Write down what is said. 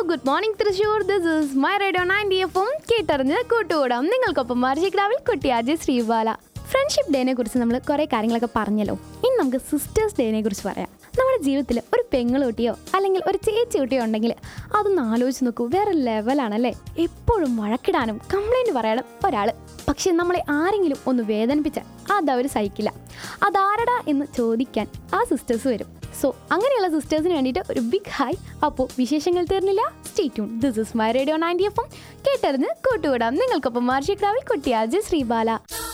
good morning Thrissur this is my radio ninety എഫും കേട്ടറിഞ്ഞ് കൂട്ടുകൂടാം നിങ്ങൾക്കൊപ്പം മാർജിക്രാവിൽ കുട്ടിയാജി ശ്രീബാല ഫ്രണ്ട്ഷിപ്പ് ഡേനെ കുറിച്ച് നമ്മൾ കുറേ കാര്യങ്ങളൊക്കെ പറഞ്ഞല്ലോ ഇനി നമുക്ക് സിസ്റ്റേഴ്സ് ഡേനെ കുറിച്ച് പറയാം നമ്മുടെ ജീവിതത്തിൽ ഒരു പെങ്ങളുട്ടിയോ അല്ലെങ്കിൽ ഒരു ചേച്ചി കുട്ടിയോ ഉണ്ടെങ്കിൽ അതൊന്ന് ആലോചിച്ച് നോക്കൂ വേറെ ലെവലാണല്ലേ എപ്പോഴും വഴക്കിടാനും കംപ്ലൈൻറ്റ് പറയാനും ഒരാൾ പക്ഷെ നമ്മളെ ആരെങ്കിലും ഒന്ന് വേദനിപ്പിച്ചാൽ അതവർ സഹിക്കില്ല അതാരടാ എന്ന് ചോദിക്കാൻ ആ സിസ്റ്റേഴ്സ് വരും സോ അങ്ങനെയുള്ള സിസ്റ്റേഴ്സിന് വേണ്ടിയിട്ട് ഒരു ബിഗ് ഹായ് അപ്പോൾ വിശേഷങ്ങൾ തീർന്നില്ല stay tune this is my radio ninety എഫും കേട്ടറിഞ്ഞ് കൂട്ടുവിടാം നിങ്ങൾക്കൊപ്പം മാർഷിക്രാവിൽ കുട്ടിയാജ് ശ്രീബാല